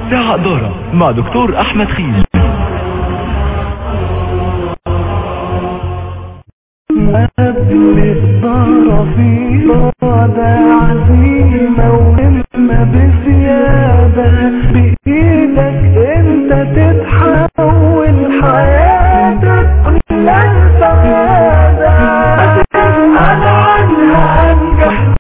ساعة دورة مع دكتور أحمد خيل قبل الضرب إرادة عزيمة وهمة بزيادة بإيدك أنت تتحول حياتك كلها سعادة هتسأل عنها أنجح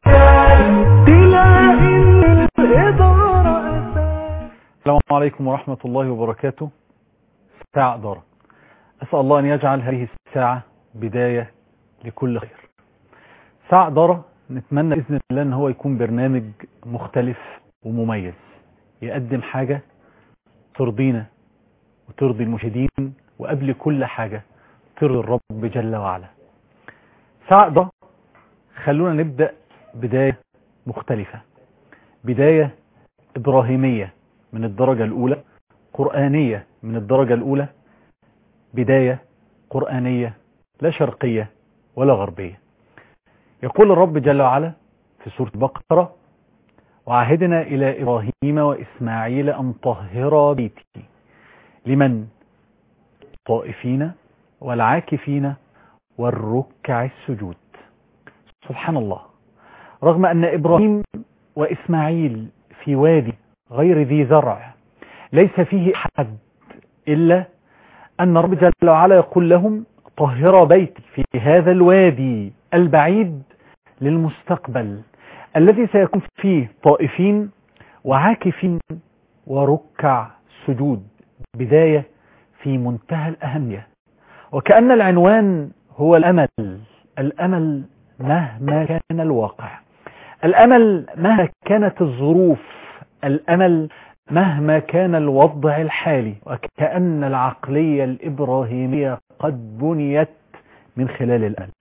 تلاقي إن الإدارة أساس السلام عليكم ورحمة الله وبركاته ساعة إدارة أسأل الله أن يجعل هذه الساعة بداية لكل خير ساعة إدارة نتمنى بإذن الله أن هو يكون برنامج مختلف ومميز يقدم حاجة ترضينا وترضي المشاهدين وقبل كل حاجة ترضي الرب جل وعلا ساعة إدارة خلونا نبدأ بداية مختلفة بداية إبراهيمية من الدرجة الأولى قرآنية من الدرجة الأولى بداية قرآنية لا شرقية ولا غربية يقول الرب جل وعلا في سورة البقرة وعهدنا إلى إبراهيم وإسماعيل أن طهر بيتي لمن الطائفين والعاكفين والركع السجود سبحان الله رغم أن إبراهيم وإسماعيل في وادي غير ذي زرع ليس فيه أحد إلا أن رب جل وعلا يقول لهم طهر بيتي في هذا الوادي البعيد للمستقبل الذي سيكون فيه طائفين وعاكفين وركع سجود بداية في منتهى الأهمية وكأن العنوان هو الأمل الأمل مهما كان الواقع الأمل مهما كانت الظروف الأمل مهما كان الوضع الحالي وكأن العقلية الإبراهيمية قد بنيت من خلال الأمل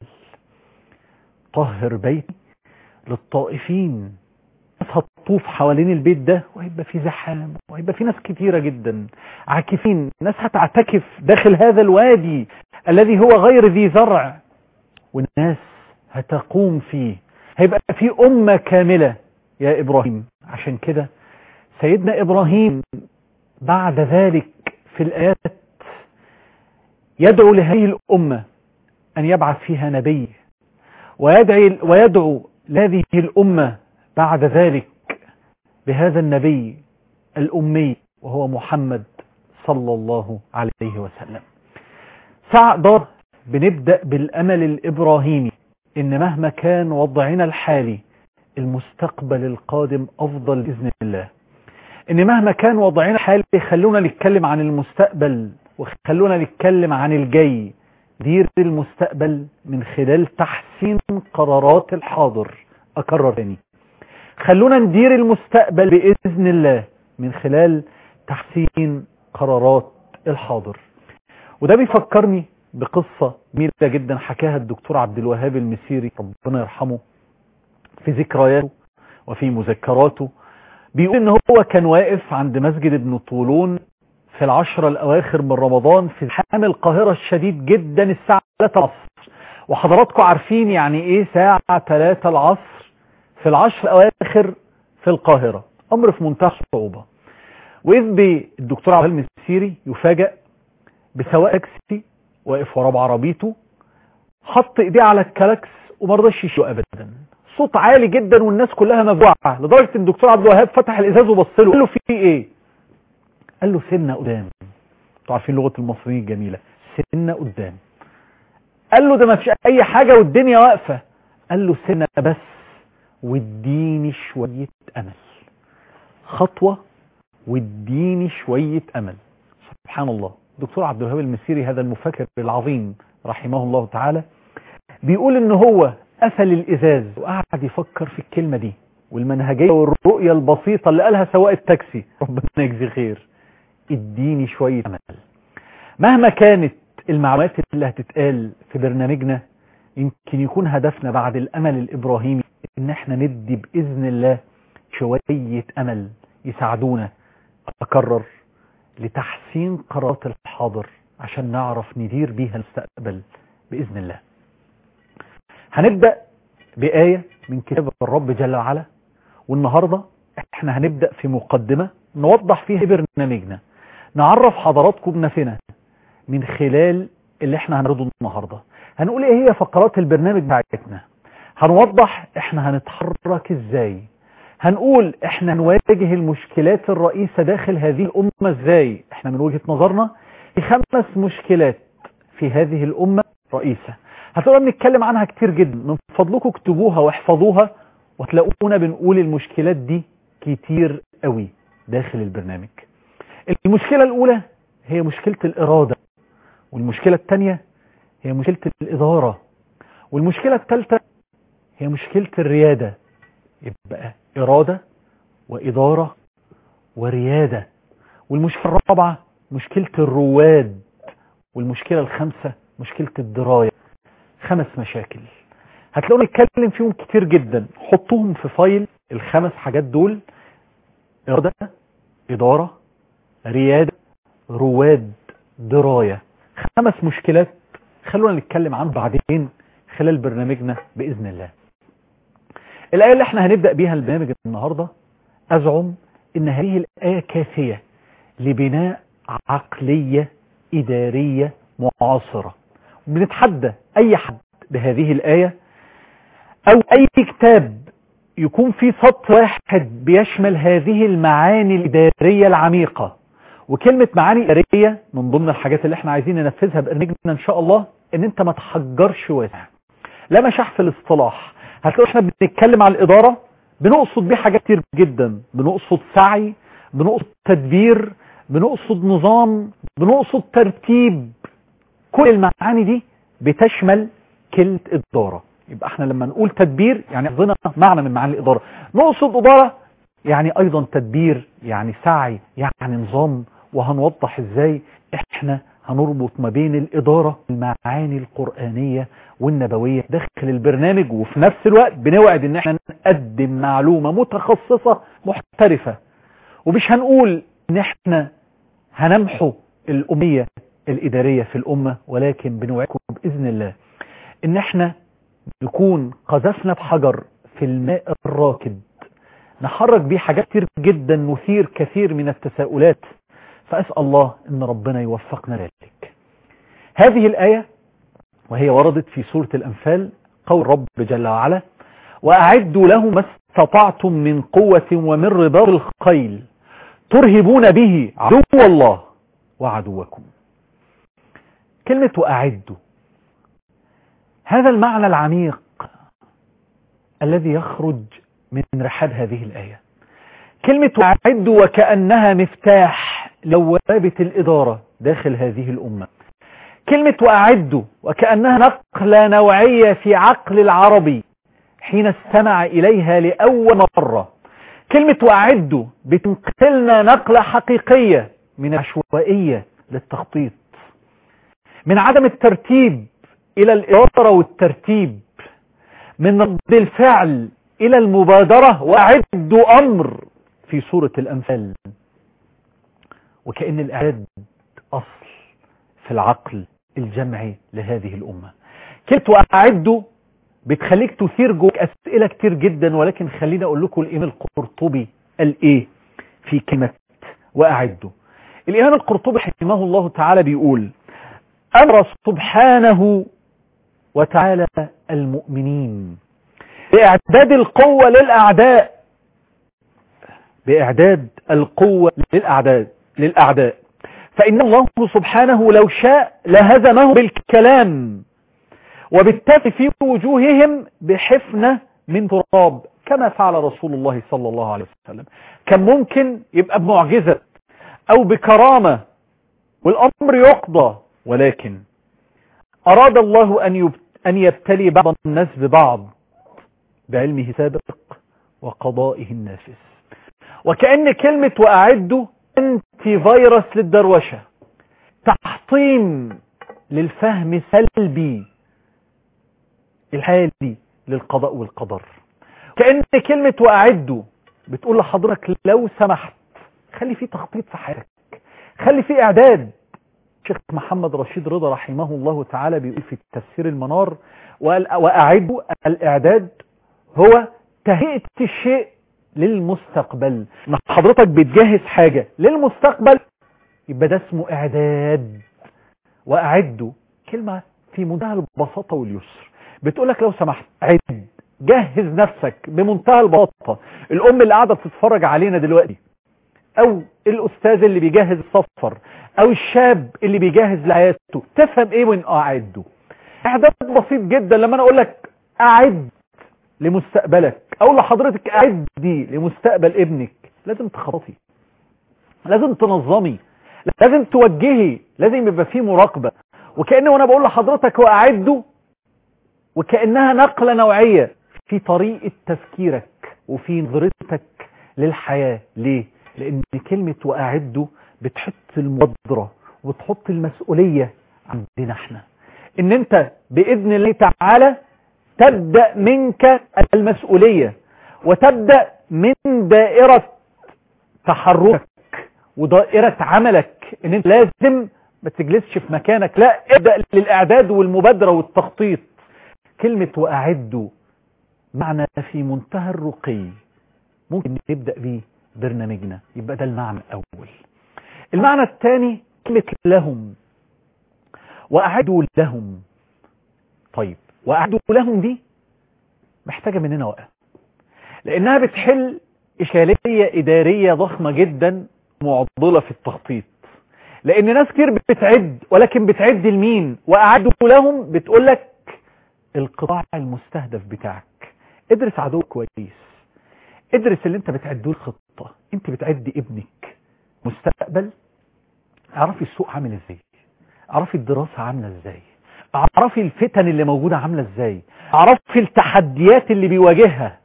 طهر بيتي للطائفين ناس هتطوف حوالين البيت ده وهيبقى في زحام وهيبقى في ناس كتيرة جدا عاكفين ناس هتعتكف داخل هذا الوادي الذي هو غير ذي زرع والناس هتقوم فيه هيبقى في أمة كاملة يا إبراهيم عشان كده سيدنا إبراهيم بعد ذلك في الآيات يدعو لهذه الأمة أن يبعث فيها نبي ويدعي ويدعو لهذه الأمة بعد ذلك بهذا النبي الأمي وهو محمد صلى الله عليه وسلم ساعة دار بنبدأ بالأمل الإبراهيمي إن مهما كان وضعنا الحالي المستقبل القادم أفضل بإذن الله إن مهما كان وضعنا الحالي خلونا نتكلم عن المستقبل وخلونا نتكلم عن الجاي دير المستقبل من خلال تحسين قرارات الحاضر أكرر تاني خلونا ندير المستقبل بإذن الله من خلال تحسين قرارات الحاضر وده بيفكرني بقصة جميلة جدا حكاها الدكتور عبد الوهاب المسيري ربنا يرحمه في ذكرياته وفي مذكراته بيقول ان هو كان واقف عند مسجد ابن طولون في العشرة الاواخر من رمضان في زحام القاهرة الشديد جدا الساعة 3 العصر وحضراتكم عارفين يعني ايه ساعة 3 العصر في العشر الاواخر في القاهرة امر في منتهى الصعوبة واذ بالدكتور عبد الوهاب المسيري يفاجأ بسواق تاكسي واقف ورا بعربيته حط ايديه على الكلاكس وما رضاش يشيله ابدا صوت عالي جدا والناس كلها مجوعه لدرجه ان الدكتور عبد الوهاب فتح الازاز وبص له قال له في ايه قال له سنه قدام انتوا عارفين لغه المصريين الجميله سنه قدام قال له ده ما فيش اي حاجه والدنيا واقفه قال له سنه بس واديني شويه امل خطوه واديني شويه امل سبحان الله دكتور عبد الوهاب المسيري هذا المفكر العظيم رحمه الله تعالى بيقول ان هو قفل الازاز وقعد يفكر في الكلمة دي والمنهجية والرؤية البسيطة اللي قالها سواق التاكسي ربنا يجزي خير اديني شوية امل مهما كانت المعلومات اللي هتتقال في برنامجنا يمكن يكون هدفنا بعد الامل الابراهيمي ان احنا ندي باذن الله شوية امل يساعدونا اكرر لتحسين قرارات الحاضر عشان نعرف ندير بيها المستقبل بإذن الله هنبدأ بآية من كتاب الرب جل وعلا والنهاردة احنا هنبدأ في مقدمة نوضح فيها برنامجنا نعرف حضراتكم بنفسنا من خلال اللي احنا هنعرضه النهاردة هنقول ايه هي فقرات البرنامج بتاعتنا هنوضح احنا هنتحرك ازاي هنقول احنا نواجه المشكلات الرئيسة داخل هذه الأمة ازاي احنا من وجهة نظرنا في خمس مشكلات في هذه الأمة رئيسة هتلاقوا بنتكلم عنها كتير جدا من فضلكم اكتبوها واحفظوها وتلاقونا بنقول المشكلات دي كتير قوي داخل البرنامج المشكلة الأولى هي مشكلة الإرادة والمشكلة الثانية هي مشكلة الإدارة والمشكلة الثالثة هي مشكلة الريادة يبقى إرادة وإدارة وريادة والمشكلة الرابعة مشكلة الرواد والمشكلة الخامسة مشكلة الدراية خمس مشاكل هتلاقونا نتكلم فيهم كتير جدا حطوهم في فايل الخمس حاجات دول إرادة إدارة ريادة رواد دراية خمس مشكلات خلونا نتكلم عنه بعدين خلال برنامجنا بإذن الله الآية اللي احنا هنبدأ بيها البرنامج النهاردة أزعم إن هذه الآية كافية لبناء عقلية إدارية معاصرة بنتحدى أي حد بهذه الآية أو أي كتاب يكون في سطر واحد بيشمل هذه المعاني الإدارية العميقة وكلمة معاني إدارية من ضمن الحاجات اللي احنا عايزين ننفذها برنامجنا إن شاء الله إن أنت ما تحجرش واسع لا مشاح في الاصطلاح هتلاقوا احنا بنتكلم على الإدارة بنقصد بيه حاجات كتير جدا بنقصد سعي بنقصد تدبير بنقصد نظام بنقصد ترتيب كل المعاني دي بتشمل كلمة إدارة يبقى احنا لما نقول تدبير يعني قصدنا معنى من معاني الإدارة نقصد إدارة يعني أيضا تدبير يعني سعي يعني نظام وهنوضح ازاي احنا هنربط ما بين الإدارة المعاني القرآنية والنبوية داخل البرنامج وفي نفس الوقت بنوعد ان احنا نقدم معلومة متخصصة محترفة ومش هنقول ان احنا هنمحو الأمية الإدارية في الأمة ولكن بنوعدكم بإذن الله ان احنا نكون قذفنا بحجر في الماء الراكد نحرك بيه حاجات كتير جدا نثير كثير من التساؤلات فأسأل الله ان ربنا يوفقنا ذلك هذه الآية وهي وردت في سورة الأنفال قول رب جل وعلا وأعدوا له ما استطعتم من قوة ومن رباط الخيل ترهبون به عدو الله وعدوكم كلمة وأعدوا هذا المعنى العميق الذي يخرج من رحاب هذه الآية كلمة وأعدوا وكأنها مفتاح لوابة الإدارة داخل هذه الأمة كلمة وأعدوا وكأنها نقلة نوعية في عقل العربي حين استمع إليها لأول مرة كلمة وأعدوا بتنقلنا نقلة حقيقية من العشوائية للتخطيط من عدم الترتيب إلى الإدارة والترتيب من رد الفعل إلى المبادرة وأعدوا أمر في سورة الأنفال وكأن الإعداد أصل في العقل الجمعي لهذه الأمة كلمة وأعدوا بتخليك تثير جواك أسئلة كتير جدا ولكن خليني أقول لكم الإمام القرطبي قال إيه في كلمة وأعدوا الإمام القرطبي رحمه الله تعالى بيقول أمر سبحانه وتعالى المؤمنين بإعداد القوة للأعداء بإعداد القوة للأعداء للأعداء فإن الله سبحانه لو شاء لهزمه بالكلام وبالتالي في وجوههم بحفنة من تراب كما فعل رسول الله صلى الله عليه وسلم كان ممكن يبقى بمعجزة أو بكرامة والأمر يقضى ولكن أراد الله أن أن يبتلي بعض الناس ببعض بعلمه سابق وقضائه النافذ وكأن كلمة وأعدوا أنتي فيروس للدروشة تحطيم للفهم سلبي الحالي للقضاء والقدر كأن كلمة وأعدوا بتقول لحضرتك لو سمحت خلي في تخطيط في حياتك خلي في إعداد شيخ محمد رشيد رضا رحمه الله تعالى بيقول في تفسير المنار وأعدوا الإعداد هو تهيئة الشيء للمستقبل ما حضرتك بتجهز حاجة للمستقبل يبقى ده اسمه اعداد واعدوا كلمة في منتهى البساطة واليسر بتقولك لو سمحت عد جهز نفسك بمنتهى البساطة الام اللي قاعدة بتتفرج علينا دلوقتي او الاستاذ اللي بيجهز السفر او الشاب اللي بيجهز لحياته تفهم ايه من اعده اعداد بسيط جدا لما انا اقول لك اعد لمستقبلك اقول لحضرتك اعدي لمستقبل ابنك لازم تخططي لازم تنظمي لازم توجهي لازم يبقى فيه مراقبة وكأن وانا بقول لحضرتك واعده وكأنها نقلة نوعية في طريقة تفكيرك وفي نظرتك للحياة ليه لان كلمة واعده بتحط المبادرة وتحط المسؤولية عندنا احنا ان انت باذن الله تعالى تبدأ منك المسؤولية وتبدأ من دائرة تحركك ودائرة عملك ان انت لازم ما تجلسش في مكانك لا ابدأ للاعداد والمبادرة والتخطيط كلمة واعدوا معنى في منتهى الرقي ممكن نبدأ بيه برنامجنا يبقى ده المعنى الاول المعنى الثاني كلمة لهم واعدوا لهم طيب واعدوا لهم دي محتاجة مننا وقت لانها بتحل اشكالية ادارية ضخمة جدا معضلة في التخطيط لان ناس كتير بتعد ولكن بتعد لمين واعدوا لهم بتقول لك القطاع المستهدف بتاعك ادرس عدو كويس ادرس اللي انت بتعده الخطة انت بتعد ابنك مستقبل اعرفي السوق عامل ازاي اعرفي الدراسة عاملة ازاي اعرفي الفتن اللي موجودة عاملة ازاي اعرفي التحديات اللي بيواجهها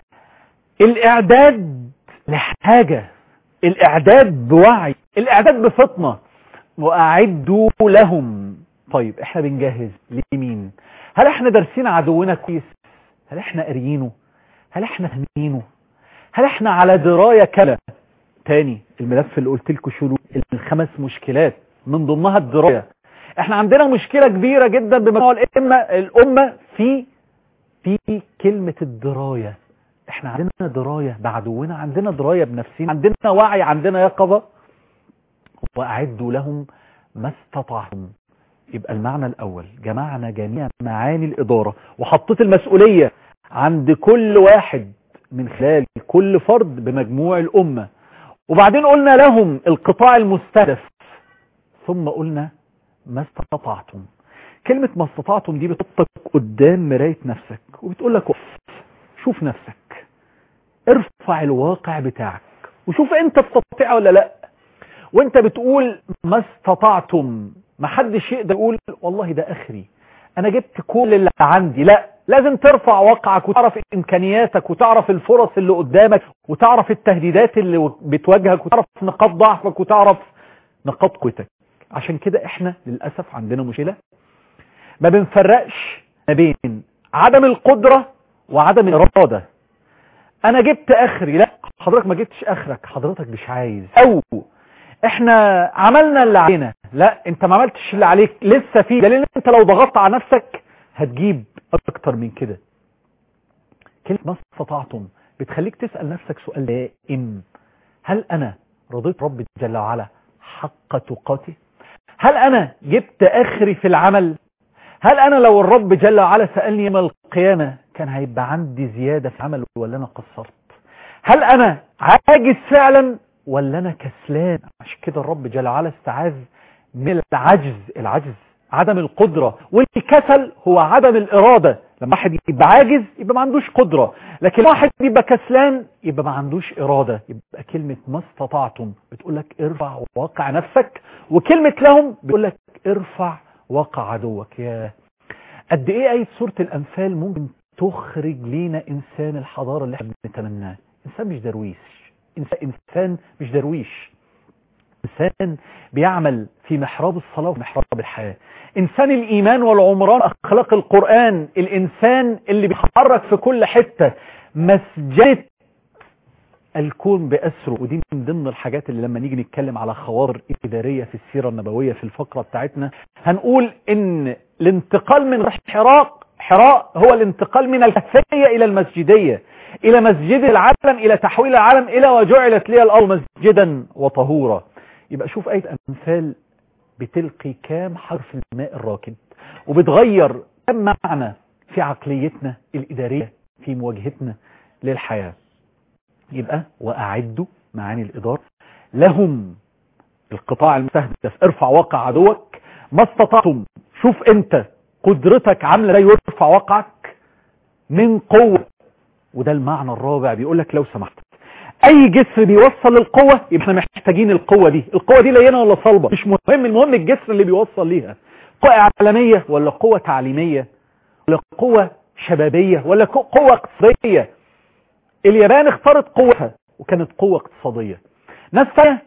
الاعداد لحاجة الاعداد بوعي الاعداد بفطنة واعدوا لهم طيب احنا بنجهز لمين هل احنا دارسين عدونا كويس هل احنا قاريينه هل احنا فاهمينه هل احنا على دراية كلا تاني الملف اللي قلت لكم شروط الخمس مشكلات من ضمنها الدراية احنا عندنا مشكلة كبيرة جدا بمجموع الأمة, الأمة في في كلمة الدراية احنا عندنا دراية بعدونا عندنا دراية بنفسنا عندنا وعي عندنا يقظة وأعدوا لهم ما استطعتم يبقى المعنى الأول جمعنا جميع معاني الإدارة وحطيت المسؤولية عند كل واحد من خلال كل فرد بمجموع الأمة وبعدين قلنا لهم القطاع المستهدف ثم قلنا ما استطعتم كلمة ما استطعتم دي بتحطك قدام مراية نفسك وبتقول لك شوف نفسك ارفع الواقع بتاعك وشوف انت تستطيع ولا لا وانت بتقول ما استطعتم ما حدش يقدر يقول والله ده اخري انا جبت كل اللي عندي لا لازم ترفع واقعك وتعرف امكانياتك وتعرف الفرص اللي قدامك وتعرف التهديدات اللي بتواجهك وتعرف نقاط ضعفك وتعرف نقاط قوتك عشان كده احنا للأسف عندنا مشكلة ما بنفرقش ما بين عدم القدرة وعدم الإرادة انا جبت اخري لا حضرتك ما جبتش اخرك حضرتك مش عايز او احنا عملنا اللي علينا لا انت ما عملتش اللي عليك لسه في دليل انت لو ضغطت على نفسك هتجيب اكتر من كده كلمة ما استطعتم بتخليك تسأل نفسك سؤال دائم هل انا رضيت رب جل وعلا حق تقاته هل انا جبت اخري في العمل هل انا لو الرب جل وعلا سألني يوم القيامة كان هيبقى عندي زيادة في عمل ولا انا قصرت هل انا عاجز فعلا ولا انا كسلان عشان كده الرب جل وعلا استعاذ من العجز العجز عدم القدرة والكسل هو عدم الإرادة لما واحد يبقى عاجز يبقى ما عندوش قدرة لكن واحد يبقى كسلان يبقى ما عندوش إرادة يبقى كلمة ما استطعتم بتقول لك ارفع واقع نفسك وكلمة لهم بتقول لك ارفع واقع عدوك يا قد ايه آية سورة الأنفال ممكن تخرج لينا إنسان الحضارة اللي احنا بنتمناه إنسان مش درويش إنسان مش درويش إنسان بيعمل في محراب الصلاة ومحراب الحياة إنسان الإيمان والعمران أخلاق القرآن الإنسان اللي بيتحرك في كل حتة مسجد الكون بأسره ودي من ضمن الحاجات اللي لما نيجي نتكلم على خواطر إدارية في السيرة النبوية في الفقرة بتاعتنا هنقول إن الانتقال من حراء حراء هو الانتقال من الكهفية إلى المسجدية إلى مسجد العالم إلى تحويل العالم إلى وجعلت لي الأرض مسجدا وطهورا يبقى شوف آية أمثال بتلقي كام حرف الماء الراكد وبتغير كم معنى في عقليتنا الإدارية في مواجهتنا للحياة يبقى وأعدوا معاني الإدارة لهم القطاع المستهدف ارفع واقع عدوك ما استطعتم شوف انت قدرتك عامله ازاي يرفع واقعك من قوة وده المعنى الرابع بيقول لك لو سمحت اي جسر بيوصل للقوة يبقى احنا محتاجين القوة دي القوة دي لينة ولا صلبة مش مهم المهم الجسر اللي بيوصل ليها قوة اعلامية ولا قوة تعليمية ولا قوة شبابية ولا قوة اقتصادية اليابان اختارت قوتها وكانت قوة اقتصادية ناس ثانيه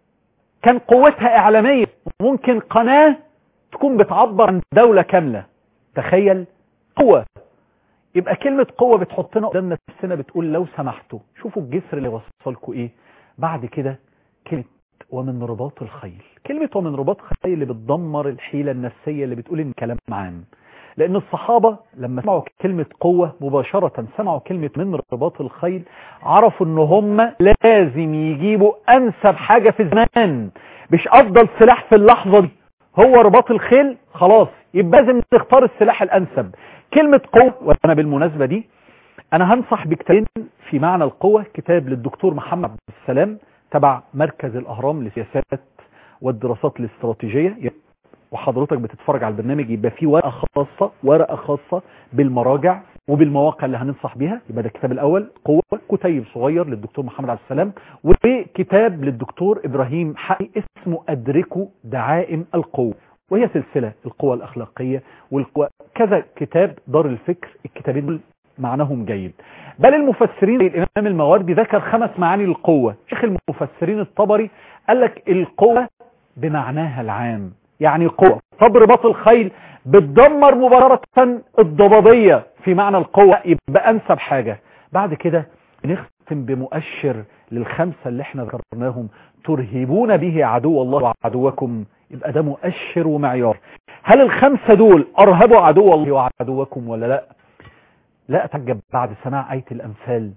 كان قوتها اعلامية ممكن قناة تكون بتعبر عن دولة كاملة تخيل قوة يبقى كلمة قوة بتحطنا قدام نفسنا بتقول لو سمحتوا شوفوا الجسر اللي وصلكوا ايه بعد كده كلمة ومن رباط الخيل كلمة ومن رباط الخيل اللي بتدمر الحيلة النفسية اللي بتقول ان كلام عام لان الصحابة لما سمعوا كلمة قوة مباشرة سمعوا كلمة من رباط الخيل عرفوا ان هم لازم يجيبوا انسب حاجة في الزمان مش افضل سلاح في اللحظة دي هو رباط الخيل خلاص يبقى لازم تختار السلاح الانسب كلمة قوة وانا بالمناسبة دي انا هنصح بكتابين في معنى القوة كتاب للدكتور محمد عبد السلام تبع مركز الاهرام للسياسات والدراسات الاستراتيجية وحضرتك بتتفرج على البرنامج يبقى فيه ورقة خاصة ورقة خاصة بالمراجع وبالمواقع اللي هننصح بيها يبقى ده الكتاب الاول قوة كتيب صغير للدكتور محمد عبد السلام وكتاب للدكتور ابراهيم حقي اسمه ادركوا دعائم القوة وهي سلسلة القوة الاخلاقية والقوة كذا كتاب دار الفكر الكتابين دول معناهم جيد بل المفسرين زي الامام المواردي ذكر خمس معاني للقوة شيخ المفسرين الطبري قال لك القوة بمعناها العام يعني قوة طب رباط الخيل بتدمر مباشرة الضبابية في معنى القوة يبقى أنسب حاجة بعد كده نختم بمؤشر للخمسة اللي احنا ذكرناهم ترهبون به عدو الله وعدوكم يبقى ده مؤشر ومعيار هل الخمسة دول أرهبوا عدو الله وعدوكم ولا لا لا أتعجب بعد سماع آية الأمثال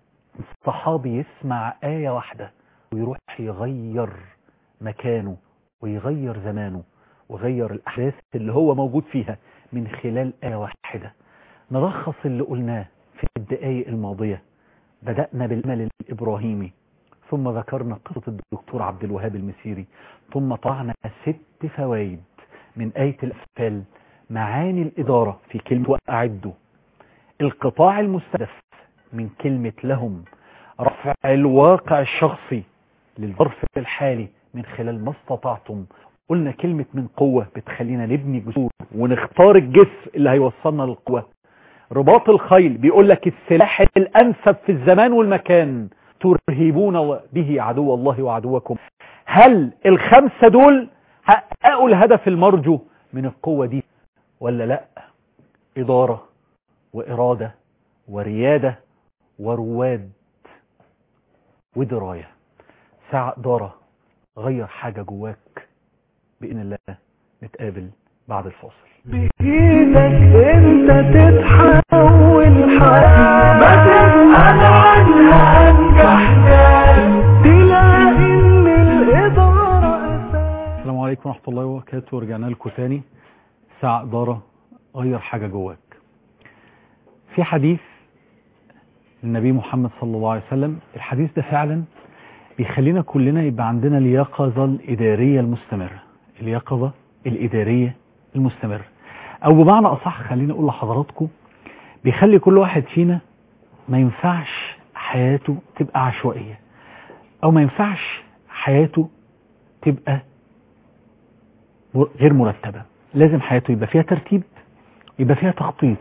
الصحابي يسمع آية واحدة ويروح يغير مكانه ويغير زمانه ويغير الأحداث اللي هو موجود فيها من خلال آية واحدة نلخص اللي قلناه في الدقايق الماضية بدأنا بالأمل الإبراهيمي ثم ذكرنا قصة الدكتور عبد الوهاب المسيري ثم طلعنا ست فوائد من آية الأفعال معاني الإدارة في كلمة وأعدوا القطاع المستهدف من كلمة لهم رفع الواقع الشخصي للظرف الحالي من خلال ما استطعتم قلنا كلمة من قوة بتخلينا نبني جسور ونختار الجسر اللي هيوصلنا للقوة رباط الخيل بيقول لك السلاح الأنسب في الزمان والمكان ترهبون به عدو الله وعدوكم هل الخمسة دول حققوا الهدف المرجو من القوة دي ولا لا إدارة وإرادة وريادة ورواد ودراية ساعة إدارة غير حاجة جواك بإذن الله نتقابل بعد الفاصل بإيدك انت تتحول حياة ما تسأل عنها انجح ناس تلاقي ان الإدارة أساس السلام عليكم ورحمة الله وبركاته ورجعنا لكم تاني ساعة إدارة غير حاجة جواك في حديث النبي محمد صلى الله عليه وسلم الحديث ده فعلا بيخلينا كلنا يبقى عندنا اليقظة الإدارية المستمرة اليقظة الإدارية المستمرة أو بمعنى أصح خليني أقول لحضراتكم بيخلي كل واحد فينا ما ينفعش حياته تبقى عشوائية أو ما ينفعش حياته تبقى غير مرتبة لازم حياته يبقى فيها ترتيب يبقى فيها تخطيط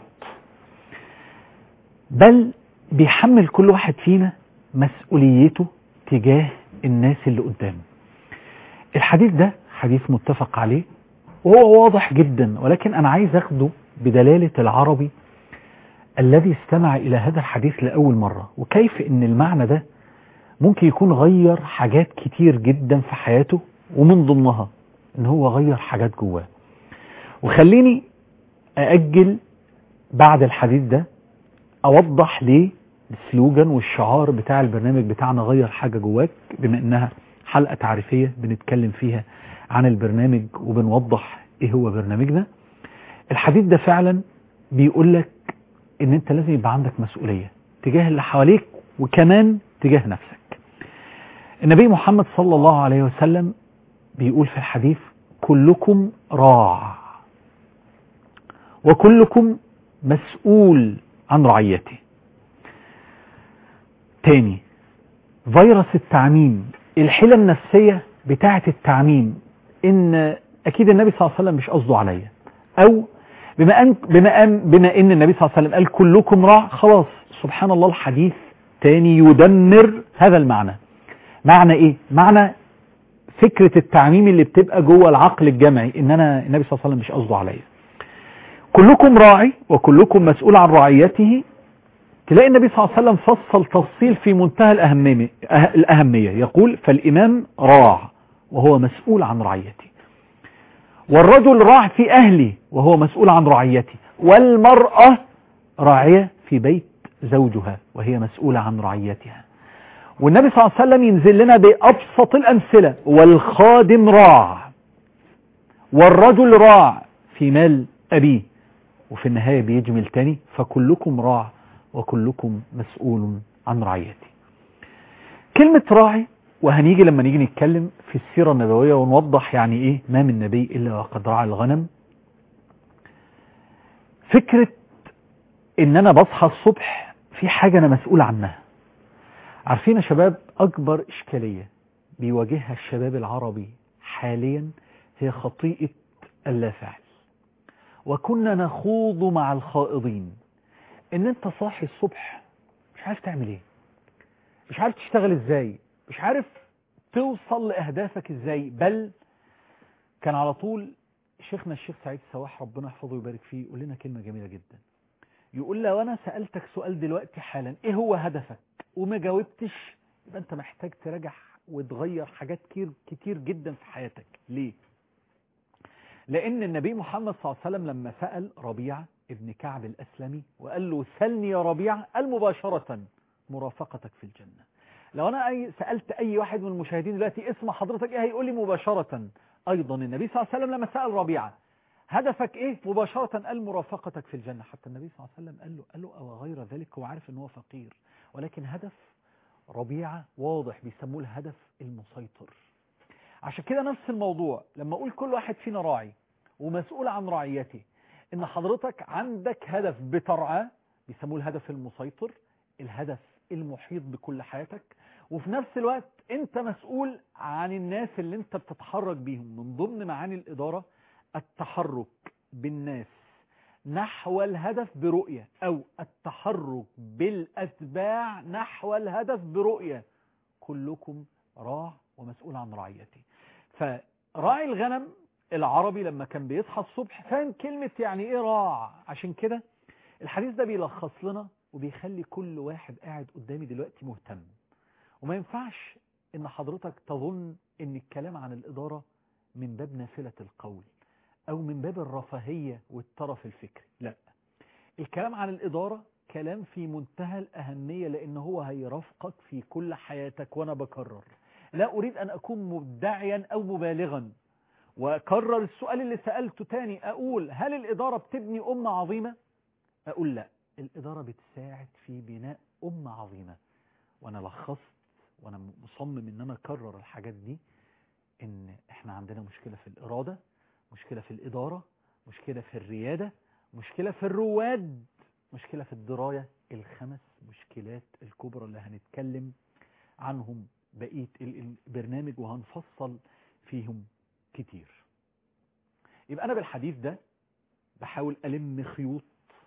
بل بيحمل كل واحد فينا مسؤوليته تجاه الناس اللي قدامه الحديث ده حديث متفق عليه وهو واضح جدا ولكن أنا عايز أخده بدلالة العربي الذي استمع إلى هذا الحديث لأول مرة وكيف أن المعنى ده ممكن يكون غير حاجات كتير جدا في حياته ومن ضمنها أن هو غير حاجات جواه وخليني أأجل بعد الحديث ده أوضح ليه السلوجان والشعار بتاع البرنامج بتاعنا غير حاجة جواك بما انها حلقة تعريفية بنتكلم فيها عن البرنامج وبنوضح ايه هو برنامجنا الحديث ده فعلا بيقول لك ان انت لازم يبقى عندك مسؤولية تجاه اللي حواليك وكمان تجاه نفسك النبي محمد صلى الله عليه وسلم بيقول في الحديث كلكم راع وكلكم مسؤول عن رعيته تاني فيروس التعميم الحيلة النفسية بتاعة التعميم ان اكيد النبي صلى الله عليه وسلم مش قصده عليا او بما ان بما ان بما ان النبي صلى الله عليه وسلم قال كلكم راع خلاص سبحان الله الحديث تاني يدمر هذا المعنى معنى ايه معنى فكرة التعميم اللي بتبقى جوه العقل الجمعي ان انا النبي صلى الله عليه وسلم مش قصده عليا كلكم راعي وكلكم مسؤول عن رعيته تلاقي النبي صلى الله عليه وسلم فصل تفصيل في منتهى الأهمية, الأهمية يقول فالإمام راع وهو مسؤول عن رعيته والرجل راع في أهله وهو مسؤول عن رعيته والمرأة راعية في بيت زوجها وهي مسؤولة عن رعيتها والنبي صلى الله عليه وسلم ينزل لنا بأبسط الأمثلة والخادم راع والرجل راع في مال أبيه وفي النهاية بيجمل تاني فكلكم راع وكلكم مسؤول عن رعيته كلمة راعي وهنيجي لما نيجي نتكلم في السيرة النبوية ونوضح يعني ايه ما من نبي إلا وقد رعى الغنم فكرة ان انا بصحى الصبح في حاجة انا مسؤول عنها عارفين يا شباب اكبر اشكالية بيواجهها الشباب العربي حاليا هي خطيئة اللا فعل وكنا نخوض مع الخائضين ان انت صاحي الصبح مش عارف تعمل ايه مش عارف تشتغل ازاي مش عارف توصل لاهدافك ازاي بل كان على طول شيخنا الشيخ سعيد السواح ربنا يحفظه ويبارك فيه يقول لنا كلمة جميلة جدا يقول لو انا سألتك سؤال دلوقتي حالا ايه هو هدفك وما جاوبتش يبقى انت محتاج تراجع وتغير حاجات كتير كتير جدا في حياتك ليه لان النبي محمد صلى الله عليه وسلم لما سأل ربيعة ابن كعب الأسلمي وقال له سلني يا ربيعة قال مباشرة مرافقتك في الجنة لو أنا أي سألت أي واحد من المشاهدين دلوقتي اسم حضرتك إيه هيقول لي مباشرة أيضا النبي صلى الله عليه وسلم لما سأل ربيعة هدفك إيه مباشرة قال مرافقتك في الجنة حتى النبي صلى الله عليه وسلم قال له قال له أو غير ذلك هو عارف أنه فقير ولكن هدف ربيعة واضح بيسموه الهدف المسيطر عشان كده نفس الموضوع لما أقول كل واحد فينا راعي ومسؤول عن رعيته ان حضرتك عندك هدف بترعاه بيسموه الهدف المسيطر الهدف المحيط بكل حياتك وفي نفس الوقت انت مسؤول عن الناس اللي انت بتتحرك بيهم من ضمن معاني الادارة التحرك بالناس نحو الهدف برؤية او التحرك بالاتباع نحو الهدف برؤية كلكم راع ومسؤول عن رعيته فراعي الغنم العربي لما كان بيصحى الصبح فاهم كلمة يعني ايه راع عشان كده الحديث ده بيلخص لنا وبيخلي كل واحد قاعد قدامي دلوقتي مهتم وما ينفعش ان حضرتك تظن ان الكلام عن الإدارة من باب نافلة القول او من باب الرفاهية والترف الفكري لا الكلام عن الإدارة كلام في منتهى الأهمية لأن هو هيرافقك في كل حياتك وأنا بكرر لا أريد أن أكون مدعيا أو مبالغا وأكرر السؤال اللي سألته تاني أقول هل الإدارة بتبني أمة عظيمة؟ أقول لا الإدارة بتساعد في بناء أمة عظيمة وأنا لخصت وأنا مصمم إن أنا أكرر الحاجات دي إن إحنا عندنا مشكلة في الإرادة مشكلة في الإدارة مشكلة في الريادة مشكلة في الرواد مشكلة في الدراية الخمس مشكلات الكبرى اللي هنتكلم عنهم بقية البرنامج وهنفصل فيهم كتير يبقى أنا بالحديث ده بحاول ألم خيوط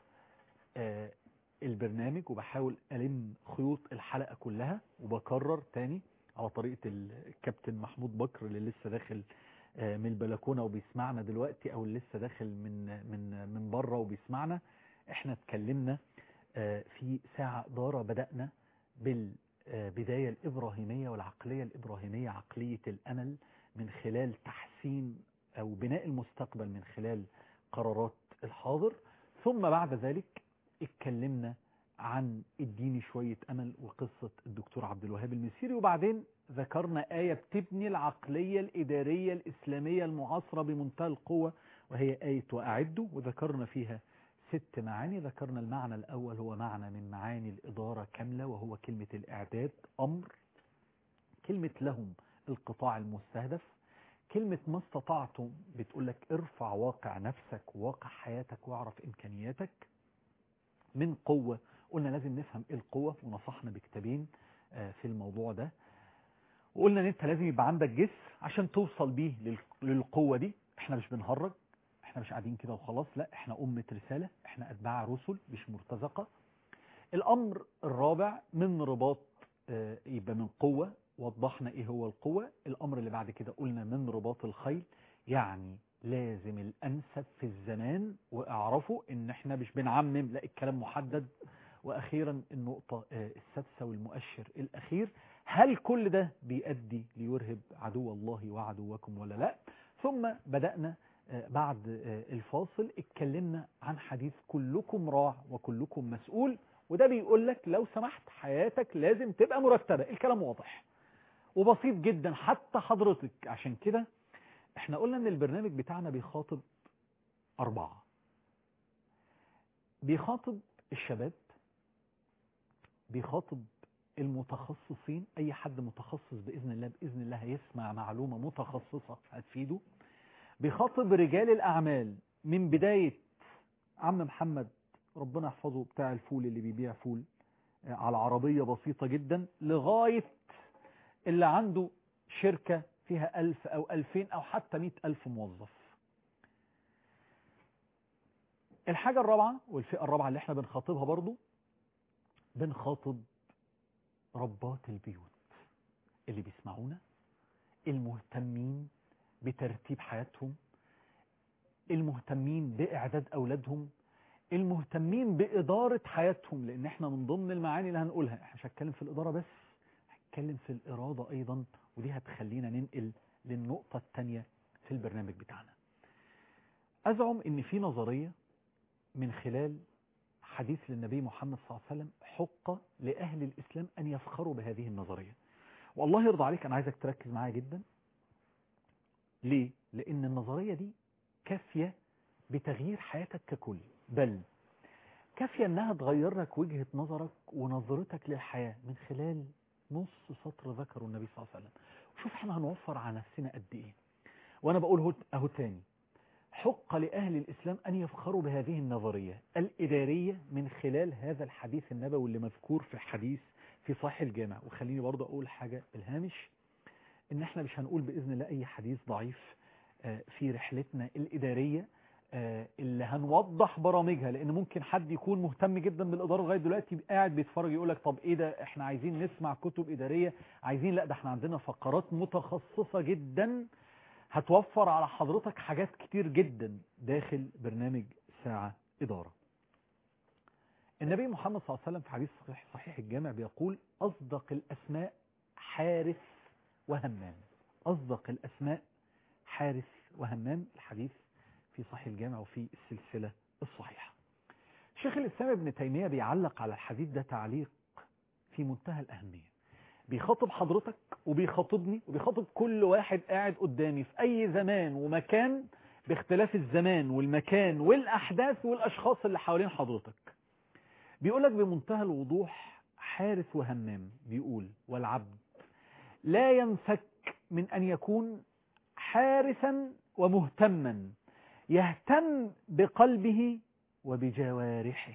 آه البرنامج وبحاول ألم خيوط الحلقة كلها وبكرر تاني على طريقة الكابتن محمود بكر اللي لسه داخل آه من البلكونة وبيسمعنا دلوقتي أو اللي لسه داخل من من من بره وبيسمعنا احنا اتكلمنا آه في ساعة إدارة بدأنا بالبداية الإبراهيمية والعقلية الإبراهيمية عقلية الأمل من خلال تحسين أو بناء المستقبل من خلال قرارات الحاضر ثم بعد ذلك اتكلمنا عن اديني شوية امل وقصة الدكتور عبد الوهاب المسيري وبعدين ذكرنا آية بتبني العقلية الإدارية الإسلامية المعاصرة بمنتهى القوة وهي آية وأعدوا وذكرنا فيها ست معاني ذكرنا المعنى الأول هو معنى من معاني الإدارة كاملة وهو كلمة الإعداد أمر كلمة لهم القطاع المستهدف كلمة ما استطعتم بتقول لك ارفع واقع نفسك وواقع حياتك واعرف إمكانياتك من قوة قلنا لازم نفهم ايه القوة ونصحنا بكتابين في الموضوع ده وقلنا ان انت لازم يبقى عندك جسر عشان توصل بيه للقوة دي احنا مش بنهرج احنا مش قاعدين كده وخلاص لا احنا أمة رسالة احنا أتباع رسل مش مرتزقة الأمر الرابع من رباط يبقى من قوة وضحنا ايه هو القوة الأمر اللي بعد كده قلنا من رباط الخيل يعني لازم الأنسب في الزمان واعرفوا ان احنا مش بنعمم لا الكلام محدد وأخيرا النقطة السادسة والمؤشر الأخير هل كل ده بيؤدي ليرهب عدو الله وعدوكم ولا لا ثم بدأنا بعد الفاصل اتكلمنا عن حديث كلكم راع وكلكم مسؤول وده بيقول لك لو سمحت حياتك لازم تبقى مرتبة الكلام واضح وبسيط جدا حتى حضرتك عشان كده احنا قلنا ان البرنامج بتاعنا بيخاطب أربعة بيخاطب الشباب بيخاطب المتخصصين أي حد متخصص بإذن الله بإذن الله هيسمع معلومة متخصصة هتفيده بيخاطب رجال الأعمال من بداية عم محمد ربنا يحفظه بتاع الفول اللي بيبيع فول على عربية بسيطة جدا لغاية اللي عنده شركة فيها ألف أو ألفين أو حتى مئة ألف موظف الحاجة الرابعة والفئة الرابعة اللي احنا بنخاطبها برضو بنخاطب ربات البيوت اللي بيسمعونا المهتمين بترتيب حياتهم المهتمين بإعداد أولادهم المهتمين بإدارة حياتهم لأن احنا من ضمن المعاني اللي هنقولها احنا مش هتكلم في الإدارة بس هتكلم في الإرادة أيضا ودي هتخلينا ننقل للنقطة الثانية في البرنامج بتاعنا أزعم إن في نظرية من خلال حديث للنبي محمد صلى الله عليه وسلم حق لأهل الإسلام أن يفخروا بهذه النظرية والله يرضى عليك أنا عايزك تركز معايا جدا ليه؟ لأن النظرية دي كافية بتغيير حياتك ككل بل كافية أنها تغير لك وجهة نظرك ونظرتك للحياة من خلال نص سطر ذكره النبي صلى الله عليه وسلم وشوف احنا هنوفر على نفسنا قد ايه وانا بقول اهو تاني حق لأهل الإسلام أن يفخروا بهذه النظرية الإدارية من خلال هذا الحديث النبوي اللي مذكور في الحديث في صحيح الجامع وخليني برضه أقول حاجة بالهامش إن احنا مش هنقول بإذن الله أي حديث ضعيف في رحلتنا الإدارية اللي هنوضح برامجها لأن ممكن حد يكون مهتم جدا بالإدارة لغاية دلوقتي قاعد بيتفرج يقول لك طب إيه ده احنا عايزين نسمع كتب إدارية عايزين لا ده احنا عندنا فقرات متخصصة جدا هتوفر على حضرتك حاجات كتير جدا داخل برنامج ساعة إدارة النبي محمد صلى الله عليه وسلم في حديث صحيح, صحيح الجامع بيقول أصدق الأسماء حارس وهمام أصدق الأسماء حارس وهمام الحديث في صحيح الجامع وفي السلسلة الصحيحة شيخ الإسلام ابن تيمية بيعلق على الحديث ده تعليق في منتهى الأهمية بيخاطب حضرتك وبيخاطبني وبيخاطب كل واحد قاعد قدامي في أي زمان ومكان باختلاف الزمان والمكان والأحداث والأشخاص اللي حوالين حضرتك بيقولك بمنتهى الوضوح حارس وهمام بيقول والعبد لا ينفك من أن يكون حارسا ومهتما يهتم بقلبه وبجوارحه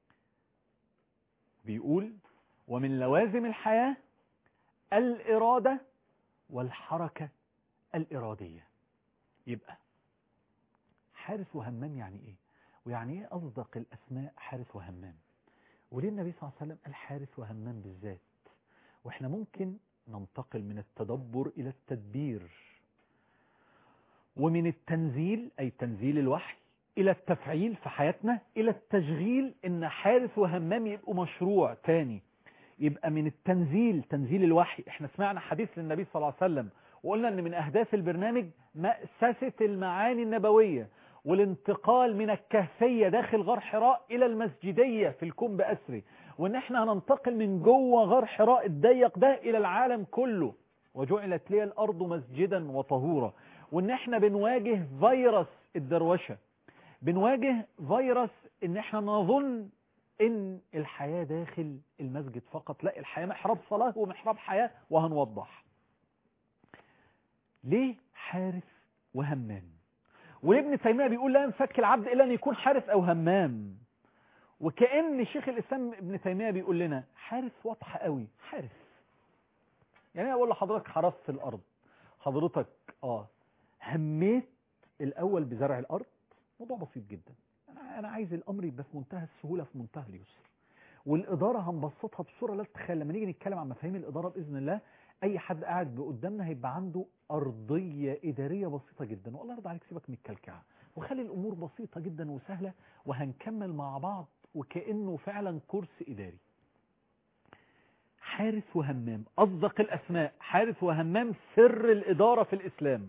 بيقول ومن لوازم الحياة الإرادة والحركة الإرادية يبقى حارس وهمام يعني إيه ويعني إيه أصدق الأسماء حارس وهمام وليه النبي صلى الله عليه وسلم قال حارس وهمام بالذات وإحنا ممكن ننتقل من التدبر إلى التدبير ومن التنزيل أي تنزيل الوحي إلى التفعيل في حياتنا إلى التشغيل إن حارس وهمام يبقوا مشروع تاني يبقى من التنزيل تنزيل الوحي احنا سمعنا حديث للنبي صلى الله عليه وسلم وقلنا ان من اهداف البرنامج مأسسة المعاني النبوية والانتقال من الكهفية داخل غار حراء الى المسجدية في الكون بأسره وان احنا هننتقل من جوه غار حراء الضيق ده الى العالم كله وجعلت لي الارض مسجدا وطهورا وان احنا بنواجه فيروس الدروشه بنواجه فيروس ان احنا نظن ان الحياة داخل المسجد فقط لا الحياة محراب صلاة ومحراب حياة وهنوضح ليه حارس وهمام وابن تيمية بيقول لا ينفك العبد إلا أن يكون حارس أو همام وكأن شيخ الإسلام ابن تيمية بيقول لنا حارس واضحة قوي حارس يعني أنا أقول لحضرتك حرس في الأرض حضرتك آه هميت الأول بزرع الأرض موضوع بسيط جدا أنا, أنا عايز الأمر يبقى في منتهى السهولة في منتهى اليسر والإدارة هنبسطها بصورة لا تتخيل لما نيجي نتكلم عن مفاهيم الإدارة بإذن الله أي حد قاعد قدامنا هيبقى عنده أرضية إدارية بسيطة جدا والله يرضى عليك سيبك من الكلكعة وخلي الأمور بسيطة جدا وسهلة وهنكمل مع بعض وكأنه فعلا كورس إداري حارس وهمام أصدق الأسماء حارس وهمام سر الإدارة في الإسلام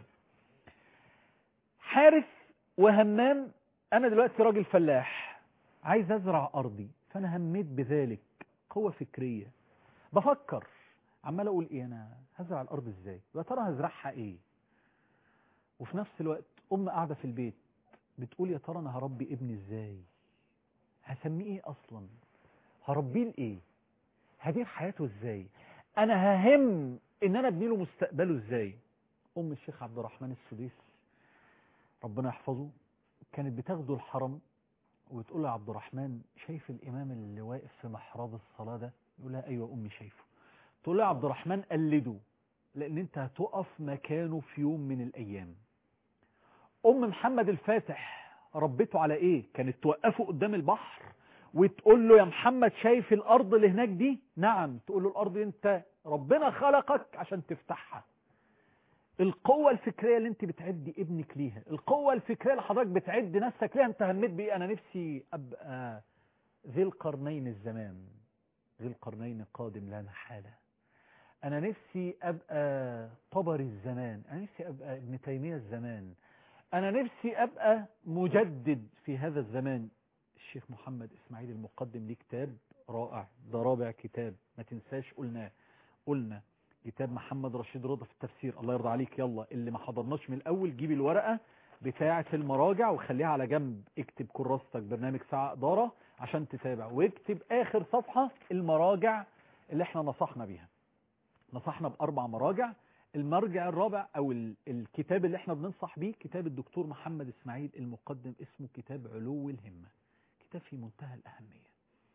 حارس وهمام أنا دلوقتي راجل فلاح عايز أزرع أرضي فأنا هميت بذلك قوة فكرية بفكر عمال أقول إيه أنا هزرع الأرض إزاي يا ترى هزرعها إيه وفي نفس الوقت أم قاعدة في البيت بتقول يا ترى أنا هربي ابني إزاي هسميه إيه أصلا هربيه لإيه هدير حياته إزاي أنا ههم إن أنا أبني له مستقبله إزاي أم الشيخ عبد الرحمن السديس ربنا يحفظه كانت بتاخده الحرم وتقول له يا عبد الرحمن شايف الإمام اللي واقف في محراب الصلاة ده يقول لها أيوة أمي شايفه تقول له يا عبد الرحمن قلده لأن أنت هتقف مكانه في يوم من الأيام أم محمد الفاتح ربته على إيه كانت توقفه قدام البحر وتقول له يا محمد شايف الأرض اللي هناك دي نعم تقول له الأرض دي أنت ربنا خلقك عشان تفتحها القوة الفكرية اللي انت بتعدي ابنك ليها القوة الفكرية اللي حضرتك بتعدي نفسك ليها انت هميت بايه انا نفسي ابقى ذي القرنين الزمان ذي القرنين قادم لا محالة انا نفسي ابقى طبري الزمان انا نفسي ابقى ابن تيمية الزمان انا نفسي ابقى مجدد في هذا الزمان الشيخ محمد اسماعيل المقدم ليه كتاب رائع ده رابع كتاب ما تنساش قلنا قلنا كتاب محمد رشيد رضا في التفسير الله يرضى عليك يلا اللي ما حضرناش من الاول جيب الورقة بتاعة المراجع وخليها على جنب اكتب كراستك برنامج ساعة ادارة عشان تتابع واكتب اخر صفحة المراجع اللي احنا نصحنا بيها نصحنا باربع مراجع المرجع الرابع او ال- الكتاب اللي احنا بننصح بيه كتاب الدكتور محمد اسماعيل المقدم اسمه كتاب علو الهمة كتاب في منتهى الاهمية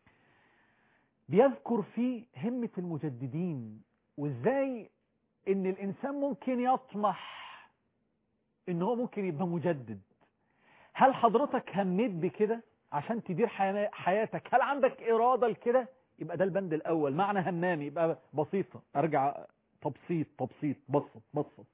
بيذكر فيه همة المجددين وازاي ان الانسان ممكن يطمح ان هو ممكن يبقى مجدد هل حضرتك هميت بكده عشان تدير حيا- حياتك هل عندك ارادة لكده يبقى ده البند الاول معنى همام يبقى بسيطة ارجع تبسيط تبسيط بسط بسط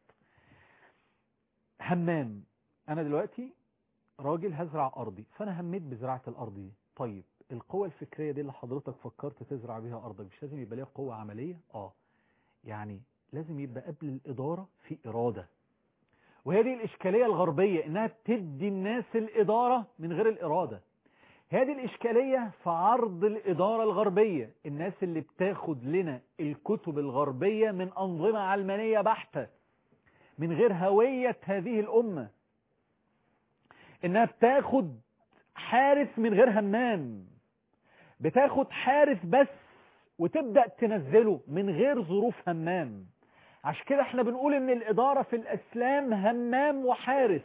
همام انا دلوقتي راجل هزرع ارضي فانا هميت بزراعة الارض دي طيب القوة الفكرية دي اللي حضرتك فكرت تزرع بيها ارضك مش لازم يبقى ليها قوة عملية اه يعني لازم يبقى قبل الإدارة في إرادة وهي دي الإشكالية الغربية إنها بتدي الناس الإدارة من غير الإرادة هذه الإشكالية في عرض الإدارة الغربية الناس اللي بتاخد لنا الكتب الغربية من أنظمة علمانية بحتة من غير هوية هذه الأمة إنها بتاخد حارس من غير همام بتاخد حارس بس وتبدأ تنزله من غير ظروف همام عشان كده احنا بنقول ان الإدارة في الإسلام همام وحارس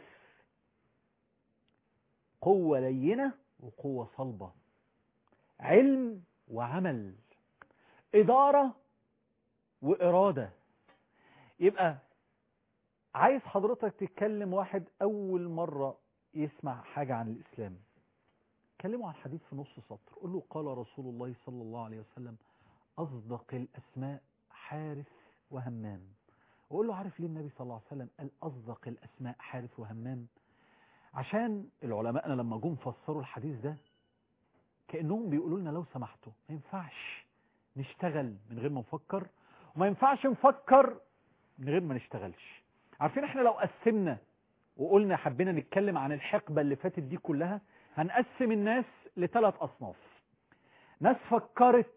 قوة لينة وقوة صلبة علم وعمل إدارة وإرادة يبقى عايز حضرتك تتكلم واحد أول مرة يسمع حاجة عن الإسلام كلمه عن حديث في نص سطر قل له قال رسول الله صلى الله عليه وسلم أصدق الأسماء حارس وهمام وقول له عارف ليه النبي صلى الله عليه وسلم قال أصدق الأسماء حارس وهمام عشان العلماء لما جم فسروا الحديث ده كأنهم بيقولوا لنا لو سمحتوا ما ينفعش نشتغل من غير ما نفكر وما ينفعش نفكر من غير ما نشتغلش عارفين احنا لو قسمنا وقلنا حبينا نتكلم عن الحقبة اللي فاتت دي كلها هنقسم الناس لثلاث أصناف ناس فكرت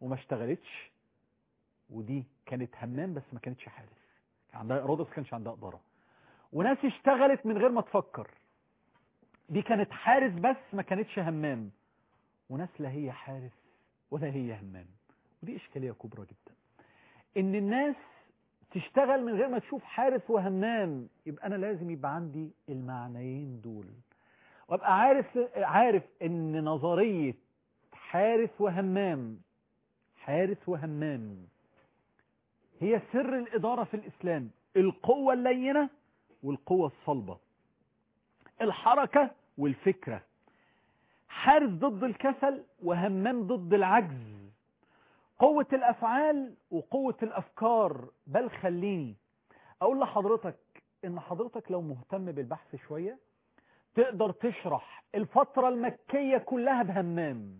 وما اشتغلتش ودي كانت همام بس ما كانتش حارس كان عندها إرادة بس كانش عندها إدارة وناس اشتغلت من غير ما تفكر دي كانت حارس بس ما كانتش همام وناس لا هي حارس ولا هي همام ودي إشكالية كبرى جدا إن الناس تشتغل من غير ما تشوف حارس وهمام يبقى أنا لازم يبقى عندي المعنيين دول وابقى عارف عارف ان نظرية حارس وهمام حارس وهمام هي سر الإدارة في الإسلام القوة اللينة والقوة الصلبة الحركة والفكرة حارس ضد الكسل وهمام ضد العجز قوة الأفعال وقوة الأفكار بل خليني أقول لحضرتك إن حضرتك لو مهتم بالبحث شوية تقدر تشرح الفترة المكية كلها بهمام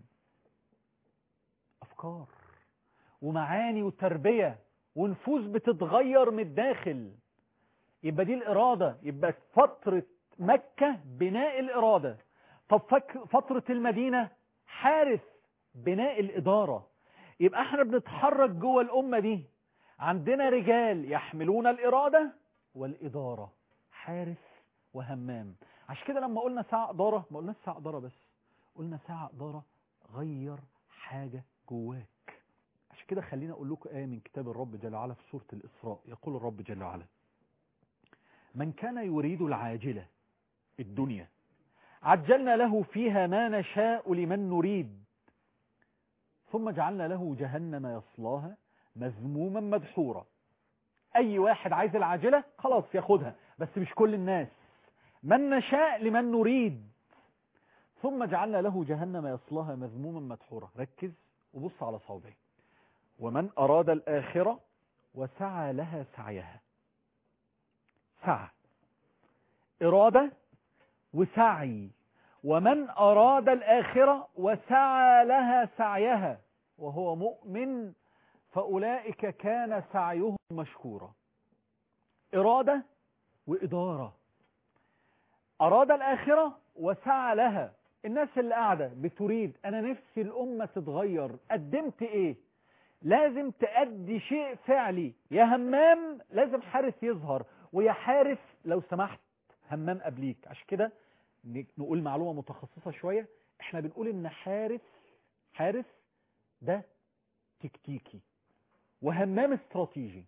أفكار ومعاني وتربية ونفوس بتتغير من الداخل يبقى دي الإرادة يبقى فترة مكة بناء الإرادة طب فك فترة المدينة حارس بناء الإدارة يبقى احنا بنتحرك جوه الأمة دي عندنا رجال يحملون الإرادة والإدارة حارس وهمام عشان كده لما قلنا ساعة إدارة ما قلناش ساعة إدارة بس قلنا ساعة إدارة غير حاجة جواك عشان كده خلينا أقول لكم آية من كتاب الرب جل وعلا في سورة الإسراء يقول الرب جل وعلا من كان يريد العاجلة الدنيا عجلنا له فيها ما نشاء لمن نريد ثم جعلنا له جهنم يصلاها مذموما مدحورا اي واحد عايز العاجلة خلاص ياخدها بس مش كل الناس من نشاء لمن نريد ثم جعلنا له جهنم يصلاها مذموما مدحورا ركز وبص على صوبعي ومن أراد الآخرة وسعى لها سعيها سعى إرادة وسعي ومن أراد الآخرة وسعى لها سعيها وهو مؤمن فأولئك كان سعيهم مشكورا إرادة وإدارة أراد الآخرة وسعى لها الناس اللي قاعدة بتريد أنا نفسي الأمة تتغير قدمت إيه لازم تأدي شيء فعلي يا همام لازم حارس يظهر ويا حارس لو سمحت همام قبليك عشان كده نقول معلومة متخصصة شوية احنا بنقول ان حارس حارس ده تكتيكي وهمام استراتيجي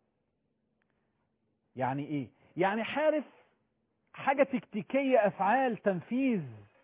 يعني ايه يعني حارس حاجة تكتيكية افعال تنفيذ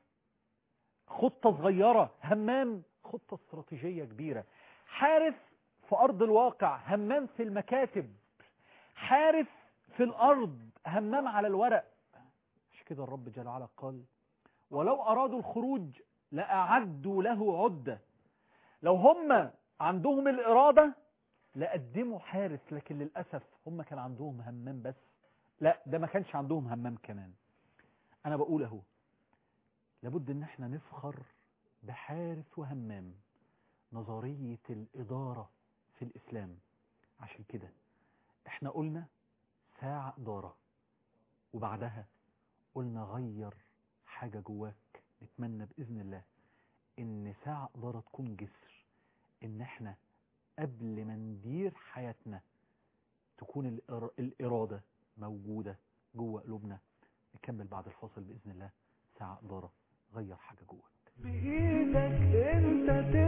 خطة صغيرة همام خطة استراتيجية كبيرة حارس في ارض الواقع همام في المكاتب حارس في الارض همام على الورق مش كده الرب جل وعلا قال ولو أرادوا الخروج لأعدوا له عدة لو هم عندهم الإرادة لقدموا حارس لكن للأسف هم كان عندهم همام بس لا ده ما كانش عندهم همام كمان أنا بقول أهو لابد ان احنا نفخر بحارس وهمام نظرية الإدارة في الإسلام عشان كده احنا قلنا ساعة إدارة وبعدها قلنا غير حاجة جواك نتمنى بإذن الله إن ساعة إدارة تكون جسر إن إحنا قبل ما ندير حياتنا تكون الإر... الإرادة موجودة جوه قلوبنا نكمل بعد الفاصل بإذن الله ساعة إدارة غير حاجة جواك بإيدك انت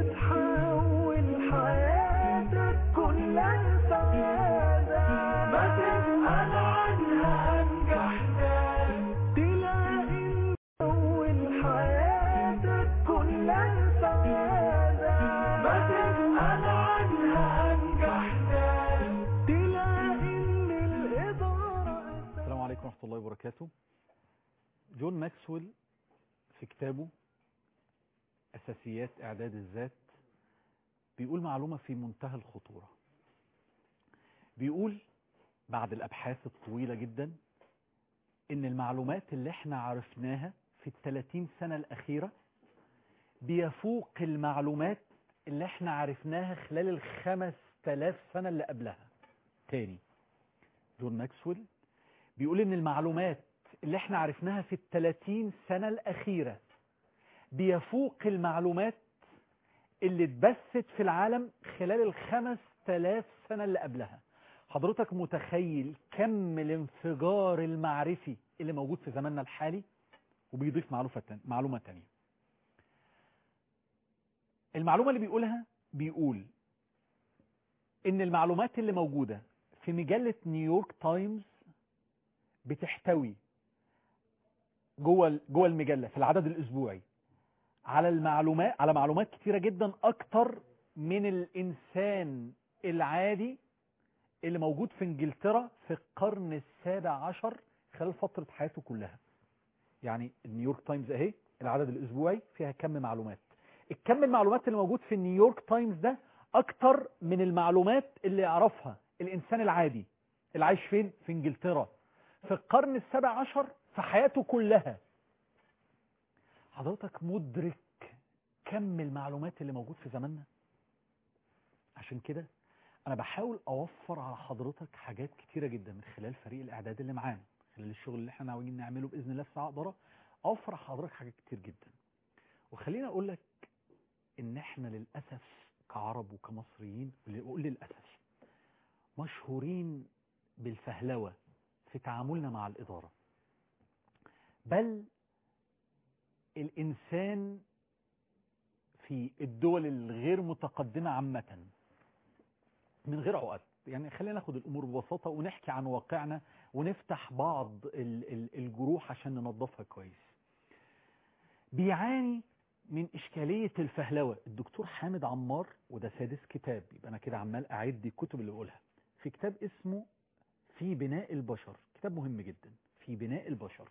تتحول حياتك كلها سعادة ما تسأل عنها أنجح ناس تلاقي إن أول حياتك كلها سعادة ما تسأل عنها أنجح ناس تلاقي إن الإدارة السلام عليكم ورحمة الله وبركاته جون ماكسويل في كتابه أساسيات إعداد الذات بيقول معلومة في منتهى الخطورة بيقول بعد الأبحاث الطويلة جدا إن المعلومات اللي احنا عرفناها في الثلاثين سنة الأخيرة بيفوق المعلومات اللي احنا عرفناها خلال الخمس تلاف سنة اللي قبلها تاني جون ماكسويل بيقول إن المعلومات اللي احنا عرفناها في الثلاثين سنة الأخيرة بيفوق المعلومات اللي اتبثت في العالم خلال الخمس تلاف سنة اللي قبلها حضرتك متخيل كم الانفجار المعرفي اللي موجود في زماننا الحالي وبيضيف معلومة تانية, معلومة تانية المعلومة اللي بيقولها بيقول ان المعلومات اللي موجودة في مجلة نيويورك تايمز بتحتوي جوه جوه المجلة في العدد الاسبوعي على المعلومات على معلومات كتيرة جدا اكتر من الانسان العادي اللي موجود في انجلترا في القرن السابع عشر خلال فترة حياته كلها يعني النيويورك تايمز اهي العدد الاسبوعي فيها كم معلومات الكم المعلومات اللي موجود في النيويورك تايمز ده اكتر من المعلومات اللي يعرفها الانسان العادي اللي عايش فين في انجلترا في القرن السابع عشر في حياته كلها حضرتك مدرك كم المعلومات اللي موجود في زماننا عشان كده انا بحاول اوفر على حضرتك حاجات كتيرة جدا من خلال فريق الاعداد اللي معانا خلال الشغل اللي احنا ناويين نعمله باذن الله في ساعه اقدر اوفر على حضرتك حاجات كتير جدا وخليني اقول لك ان احنا للاسف كعرب وكمصريين واقول للاسف مشهورين بالفهلوه في تعاملنا مع الاداره بل الانسان في الدول الغير متقدمه عامه من غير عقد يعني خلينا ناخد الامور ببساطه ونحكي عن واقعنا ونفتح بعض ال- ال- الجروح عشان ننظفها كويس بيعاني من إشكالية الفهلوة الدكتور حامد عمار وده سادس كتاب يبقى أنا كده عمال أعد الكتب اللي بقولها في كتاب اسمه في بناء البشر كتاب مهم جدا في بناء البشر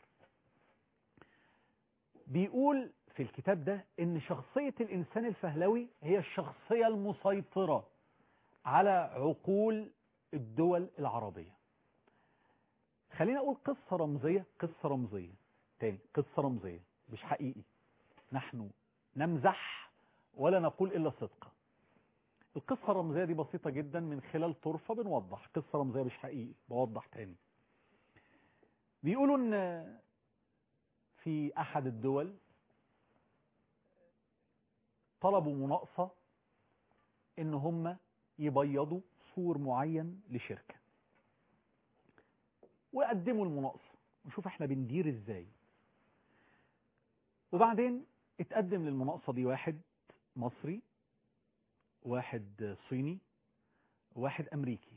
بيقول في الكتاب ده ان شخصية الانسان الفهلوي هي الشخصية المسيطرة على عقول الدول العربية خلينا اقول قصة رمزية قصة رمزية تاني قصة رمزية مش حقيقي نحن نمزح ولا نقول الا صدقا القصة الرمزية دي بسيطة جدا من خلال طرفة بنوضح قصة رمزية مش حقيقي بوضح تاني بيقولوا ان في احد الدول طلبوا مناقصة ان هم يبيضوا سور معين لشركة وقدموا المناقصة ونشوف احنا بندير ازاي وبعدين اتقدم للمناقصة دي واحد مصري واحد صيني واحد امريكي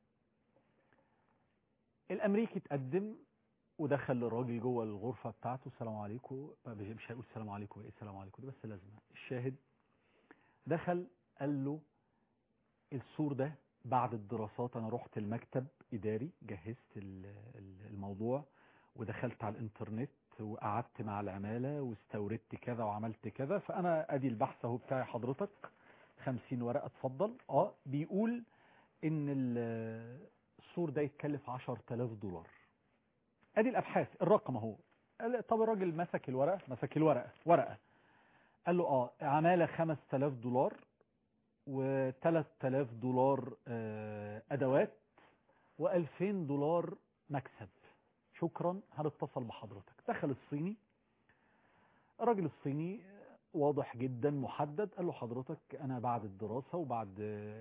الامريكي اتقدم ودخل الراجل جوه الغرفة بتاعته السلام عليكم مش هيقول السلام عليكم ايه السلام عليكم دي بس لازمة الشاهد دخل قال له السور ده بعد الدراسات انا رحت المكتب اداري جهزت ال- ال- الموضوع ودخلت على الانترنت وقعدت مع العمالة واستوردت كذا وعملت كذا فانا ادي البحث اهو بتاعي حضرتك خمسين ورقة اتفضل اه بيقول ان ال- السور ده يتكلف عشر تلاف دولار ادي الابحاث الرقم اهو قال طب الراجل مسك الورقة مسك الورقة ورقة قال له اه عمالة خمس تلاف دولار وثلاث تلاف دولار آه، ادوات والفين دولار مكسب شكرا هنتصل بحضرتك دخل الصيني الراجل الصيني واضح جدا محدد قال له حضرتك انا بعد الدراسة وبعد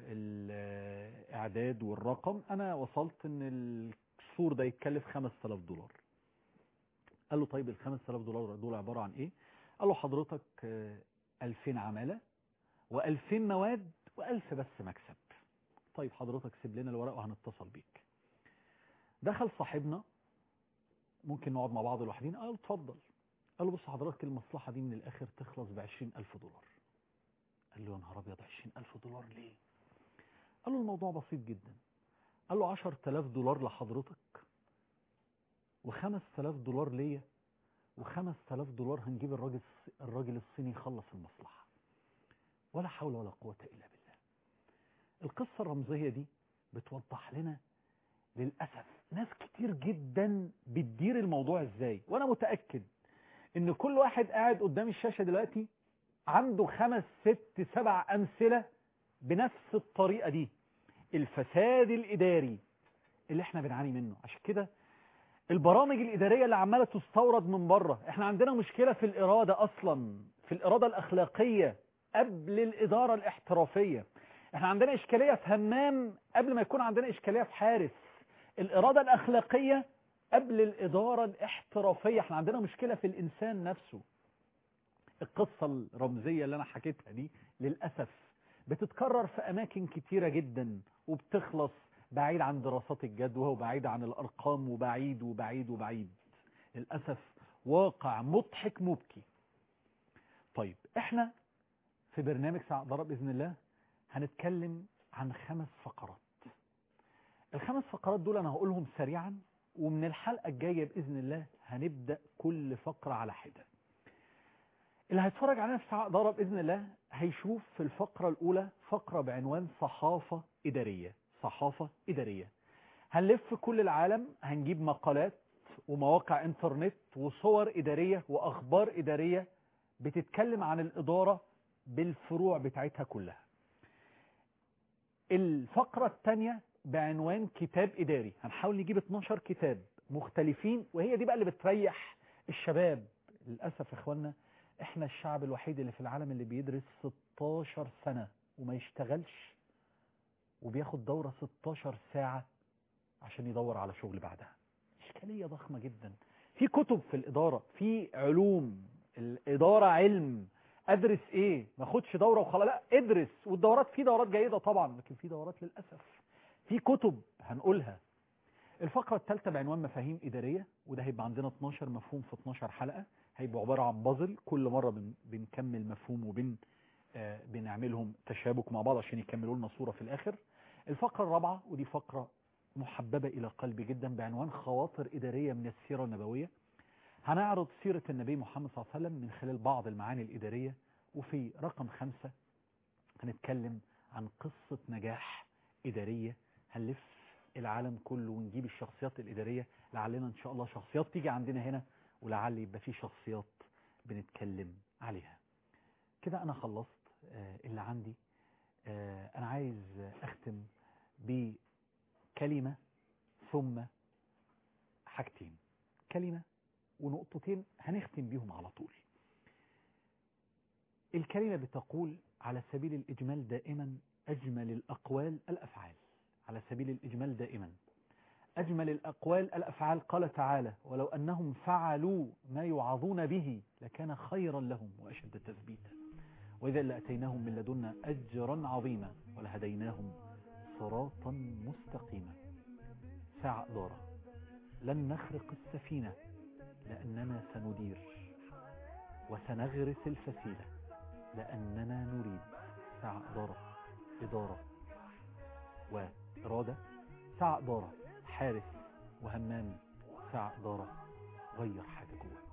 الاعداد والرقم انا وصلت ان السور ده يتكلف 5000 دولار قال له طيب ال 5000 دولار دول عبارة عن ايه قال له حضرتك آه، 2000 عمالة و2000 مواد و1000 بس مكسب طيب حضرتك سيب لنا الورق وهنتصل بيك دخل صاحبنا ممكن نقعد مع بعض لوحدين قال اتفضل قال له بص حضرتك المصلحة دي من الآخر تخلص ب 20000 دولار قال له يا نهار أبيض 20000 دولار ليه قال له الموضوع بسيط جدا قال له 10000 دولار لحضرتك و5000 دولار ليا و5000 دولار هنجيب الراجل الراجل الصيني يخلص المصلحة ولا حول ولا قوة إلا بالله القصة الرمزية دي بتوضح لنا للأسف ناس كتير جدا بتدير الموضوع ازاي وانا متأكد ان كل واحد قاعد قدام الشاشة دلوقتي عنده خمس ست سبع امثلة بنفس الطريقة دي الفساد الاداري اللي احنا بنعاني منه عشان كده البرامج الادارية اللي عمالة تستورد من بره احنا عندنا مشكلة في الارادة اصلا في الارادة الاخلاقية قبل الإدارة الاحترافية احنا عندنا إشكالية في همام قبل ما يكون عندنا إشكالية في حارس الإرادة الأخلاقية قبل الإدارة الاحترافية احنا عندنا مشكلة في الإنسان نفسه القصة الرمزية اللي أنا حكيتها دي للأسف بتتكرر في أماكن كتيرة جدا وبتخلص بعيد عن دراسات الجدوى وبعيد عن الأرقام وبعيد وبعيد وبعيد للأسف واقع مضحك مبكي طيب احنا في برنامج ساعة ضرب بإذن الله هنتكلم عن خمس فقرات الخمس فقرات دول أنا هقولهم سريعا ومن الحلقة الجاية بإذن الله هنبدأ كل فقرة على حدة اللي هيتفرج علينا في ساعة ضرب بإذن الله هيشوف في الفقرة الأولى فقرة بعنوان صحافة إدارية صحافة إدارية هنلف كل العالم هنجيب مقالات ومواقع انترنت وصور إدارية وأخبار إدارية بتتكلم عن الإدارة بالفروع بتاعتها كلها الفقرة الثانية بعنوان كتاب إداري هنحاول نجيب 12 كتاب مختلفين وهي دي بقى اللي بتريح الشباب للأسف يا إخوانا إحنا الشعب الوحيد اللي في العالم اللي بيدرس 16 سنة وما يشتغلش وبياخد دورة 16 ساعة عشان يدور على شغل بعدها إشكالية ضخمة جدا في كتب في الإدارة في علوم الإدارة علم أدرس إيه ما أخدش دورة وخلاص لا ادرس والدورات في دورات جيدة طبعا لكن في دورات للأسف في كتب هنقولها الفقرة الثالثة بعنوان مفاهيم إدارية وده هيبقى عندنا 12 مفهوم في 12 حلقة هيبقى عبارة عن بازل كل مرة بن بنكمل مفهوم وبن آه بنعملهم تشابك مع بعض عشان يكملوا لنا صورة في الآخر الفقرة الرابعة ودي فقرة محببة إلى قلبي جدا بعنوان خواطر إدارية من السيرة النبوية هنعرض سيرة النبي محمد صلى الله عليه وسلم من خلال بعض المعاني الإدارية وفي رقم خمسة هنتكلم عن قصة نجاح إدارية هنلف العالم كله ونجيب الشخصيات الإدارية لعلنا إن شاء الله شخصيات تيجي عندنا هنا ولعل يبقى في شخصيات بنتكلم عليها كده أنا خلصت آه اللي عندي آه أنا عايز أختم بكلمة ثم حاجتين كلمة ونقطتين هنختم بيهم على طول الكلمة بتقول على سبيل الإجمال دائما أجمل الأقوال الأفعال على سبيل الإجمال دائما أجمل الأقوال الأفعال قال تعالى ولو أنهم فعلوا ما يوعظون به لكان خيرا لهم وأشد تثبيتا وإذا لأتيناهم من لدنا أجرا عظيما ولهديناهم صراطا مستقيما ساعة إدارة لن نخرق السفينة لأننا سندير وسنغرس الفسيلة لأننا نريد ساعة إدارة إدارة وإرادة ساعة إدارة حارس وهمام ساعة إدارة غير حاجة جوه